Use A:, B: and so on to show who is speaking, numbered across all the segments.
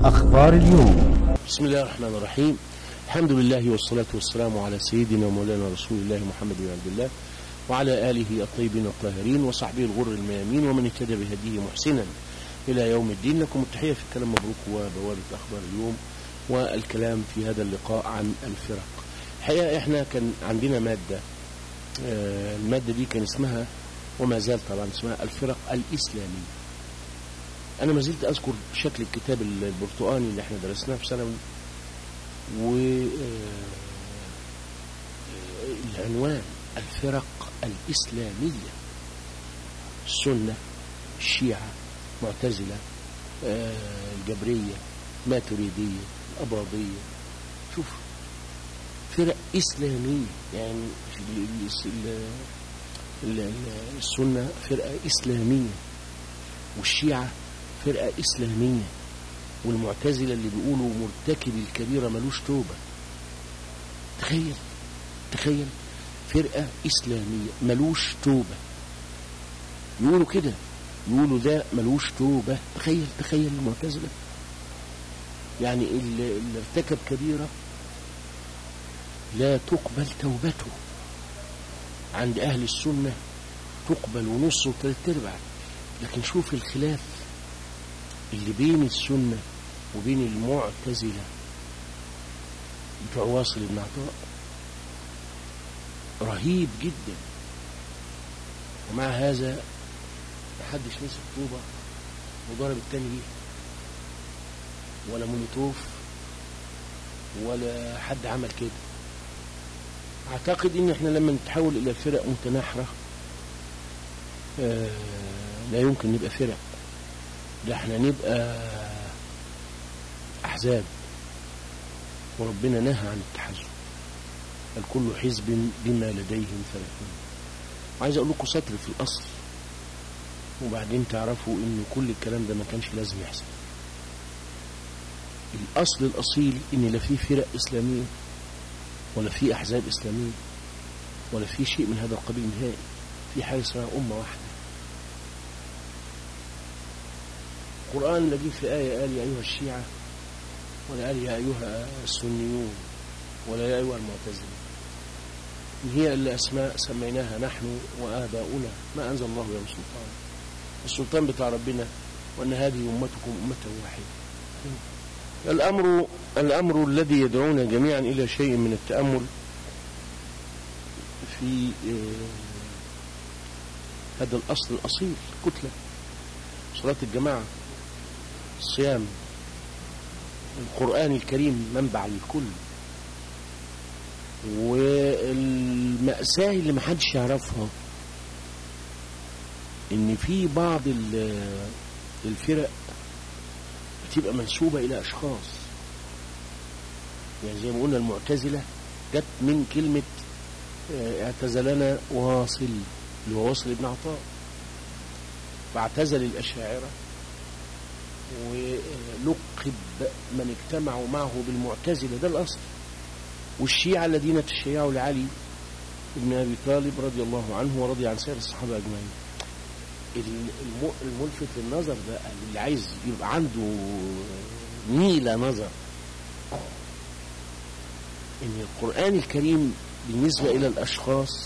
A: أخبار اليوم
B: بسم الله الرحمن الرحيم الحمد لله والصلاة والسلام على سيدنا ومولانا رسول الله محمد بن عبد الله وعلى آله الطيبين الطاهرين وصحبه الغر الميامين ومن اهتدى بهديه محسنا إلى يوم الدين لكم التحية في الكلام مبروك وبوابة أخبار اليوم والكلام في هذا اللقاء عن الفرق الحقيقة احنا كان عندنا مادة آه، المادة دي كان اسمها وما زال طبعا اسمها الفرق الإسلامية أنا ما زلت أذكر شكل الكتاب البرتقاني اللي احنا درسناه في ثانوي و آه، العنوان الفرق الإسلامية السنة الشيعة معتزلة آه، الجبرية ماتريدية الأباضية شوف فرق إسلامية يعني ال- ال- ال- ال- السنة فرقة إسلامية والشيعة فرقة إسلامية والمعتزلة اللي بيقولوا مرتكب الكبيرة ملوش توبة تخيل تخيل فرقة إسلامية ملوش توبة يقولوا كده يقولوا ده ملوش توبة تخيل تخيل المعتزلة يعني اللي, اللي ارتكب كبيرة لا تقبل توبته عند أهل السنة تقبل ونص وثلاث أرباع لكن شوف الخلاف اللي بين السنة وبين المعتزلة بتوع واصل بن عطاء رهيب جدا ومع هذا محدش مسك طوبة وضرب التاني بيها ولا مولوتوف ولا حد عمل كده اعتقد ان احنا لما نتحول الى فرق متناحرة آه لا يمكن نبقى فرق ده احنا نبقى احزاب وربنا نهى عن التحزب بل كل حزب بما لديهم فرحون عايز اقول لكم سطر في الاصل وبعدين تعرفوا ان كل الكلام ده ما كانش لازم يحصل الاصل الاصيل ان لا في فرق اسلاميه ولا في احزاب اسلاميه ولا في شيء من هذا القبيل نهائي في حاجه اسمها امه واحده القران لا جه في ايه قال يا ايها الشيعه ولا قال يا ايها السنيون ولا يا ايها المعتزله هي اللي اسماء سميناها نحن واباؤنا ما انزل الله بها من سلطان السلطان بتاع ربنا وان هذه امتكم امه واحده الامر الامر الذي يدعونا جميعا الى شيء من التامل في آه، هذا الاصل الاصيل كتله صلاه الجماعه الصيام القران الكريم منبع للكل والمأساة اللي محدش يعرفها ان في بعض ال- الفرق بتبقى منسوبة الى اشخاص يعني زي ما قلنا المعتزلة جت من كلمة آه، اعتزلنا واصل اللي هو واصل ابن عطاء فاعتزل الاشاعرة ولقب من اجتمعوا معه بالمعتزلة ده الاصل والشيعة الذين تشيعوا لعلي بن أبي طالب رضي الله عنه ورضي عن سائر الصحابة أجمعين الم- الم- الملفت للنظر ده اللي عايز يبقى عنده نيلة نظر إن القرآن الكريم بالنسبة إلى الأشخاص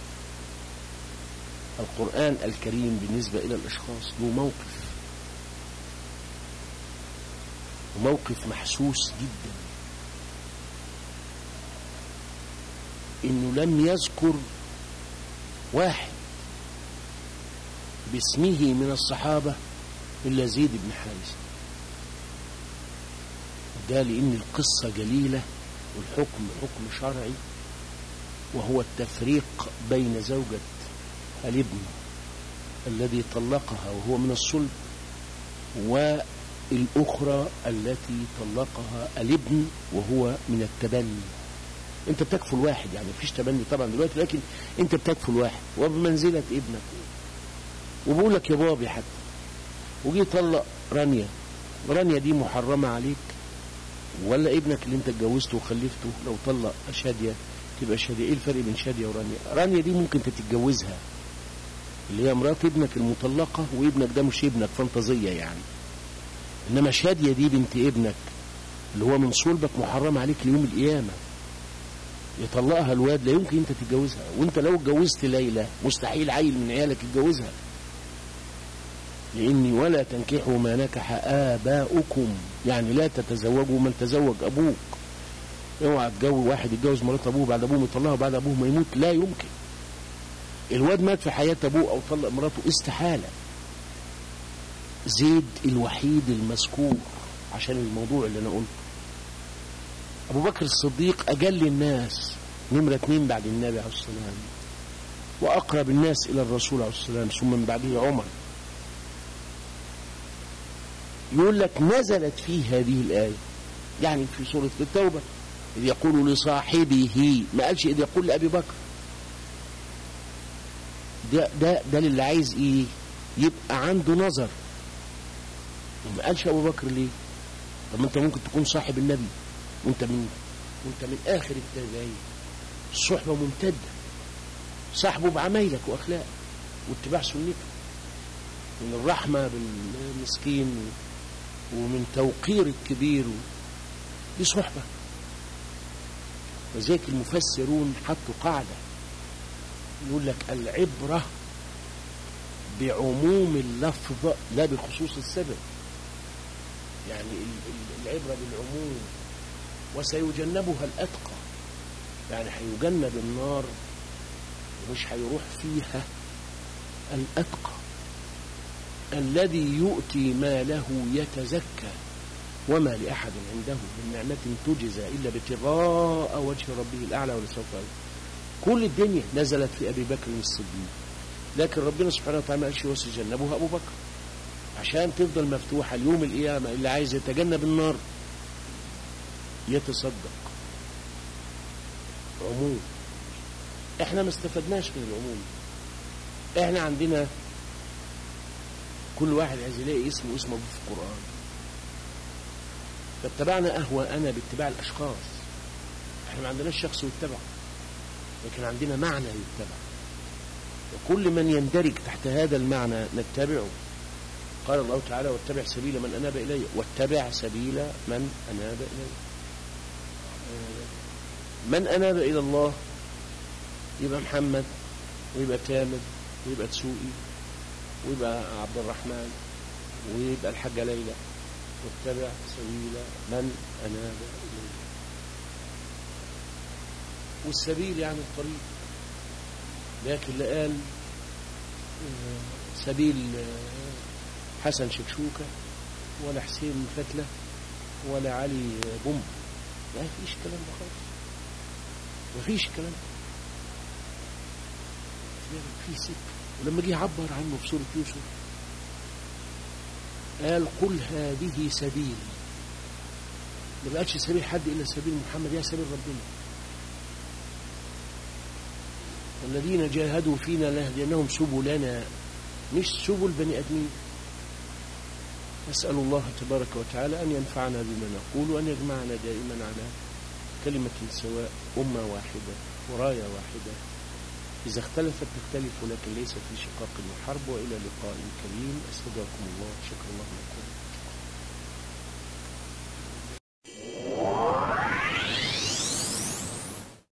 B: القرآن الكريم بالنسبة إلى الأشخاص له موقف وموقف محسوس جدا انه لم يذكر واحد باسمه من الصحابة الا زيد بن حارثة ده لان القصة جليلة والحكم حكم شرعي وهو التفريق بين زوجة الابن الذي طلقها وهو من الصلب والأخرى التي طلقها الابن وهو من التبني انت بتكفل واحد يعني مفيش تبني طبعا دلوقتي لكن انت بتكفل واحد وبمنزلة ابنك وبقول لك يا بابي حتى وجي طلق رانيا رانيا دي محرمة عليك ولا ابنك اللي انت اتجوزته وخلفته لو طلق شادية تبقى شادية ايه الفرق بين شادية ورانيا رانيا دي ممكن انت تتجوزها اللي هي مرات ابنك المطلقة وابنك ده مش ابنك فانتازية يعني انما شاديه دي بنت ابنك اللي هو من صلبك محرم عليك ليوم القيامه يطلقها الواد لا يمكن انت تتجوزها وانت لو اتجوزت ليلى مستحيل عيل من عيالك يتجوزها لاني ولا تنكحوا ما نكح اباؤكم يعني لا تتزوجوا من تزوج ابوك اوعى تجوز واحد يتجوز مرات ابوه بعد ابوه يطلقها وبعد ابوه ما يموت لا يمكن الواد مات في حياه ابوه او طلق مراته استحاله زيد الوحيد المذكور عشان الموضوع اللي انا قلته ابو بكر الصديق اجل الناس نمره اثنين بعد النبي عليه الصلاه والسلام واقرب الناس الى الرسول عليه الصلاه والسلام ثم من بعده عمر يقول لك نزلت فيه هذه الايه يعني في سوره التوبه اذ يقول لصاحبه ما قالش اذ يقول لابي بكر ده ده ده اللي عايز ايه يبقى عنده نظر ما قالش ابو بكر ليه طب ما انت ممكن تكون صاحب النبي وانت من وانت من اخر التابعين الصحبه ممتده صاحبه بعمايلك واخلاقك واتباع سنته من الرحمه بالمسكين ومن توقير الكبير دي صحبه وذلك المفسرون حطوا قاعده يقول لك العبره بعموم اللفظ لا بخصوص السبب يعني العبرة بالعموم وسيجنبها الأتقى يعني هيجنب النار ومش هيروح فيها الأتقى الذي يؤتي ماله يتزكى وما لأحد عنده من نعمة تجزى إلا ابتغاء وجه ربه الأعلى ولسوف كل الدنيا نزلت في أبي بكر الصديق لكن ربنا سبحانه وتعالى ما قالش وسيجنبها أبو بكر عشان تفضل مفتوحة ليوم القيامة اللي عايز يتجنب النار يتصدق عموم احنا ما استفدناش من العموم احنا عندنا كل واحد عايز يلاقي اسمه اسمه في القرآن فاتبعنا أهواءنا باتباع الأشخاص احنا ما عندناش شخص يتبع لكن عندنا معنى يتبع وكل من يندرج تحت هذا المعنى نتبعه قال الله تعالى واتبع سبيل من أناب إلي واتبع سبيل من أناب إلي من أناب إلى الله يبقى محمد ويبقى تامر ويبقى تسوقي ويبقى عبد الرحمن ويبقى الحاجة ليلى واتبع سبيل من أناب إلي والسبيل يعني الطريق لكن لا قال سبيل حسن شكشوكة ولا حسين فتلة ولا علي بوم ما فيش كلام ده خالص ما فيش كلام في سكة ولما جه يعبر عنه في سورة يوسف قال قل هذه سبيلي ما بقتش سبيل حد إلا سبيل محمد يا سبيل ربنا والذين جاهدوا فينا لهدينهم سبلنا مش سبل بني آدمين نسأل الله تبارك وتعالى أن ينفعنا بما نقول وأن يجمعنا دائما على كلمة سواء أمة واحدة وراية واحدة إذا اختلفت تختلف لكن ليس في شقاق وحرب وإلى لقاء كريم أستودعكم الله شكر الله لكم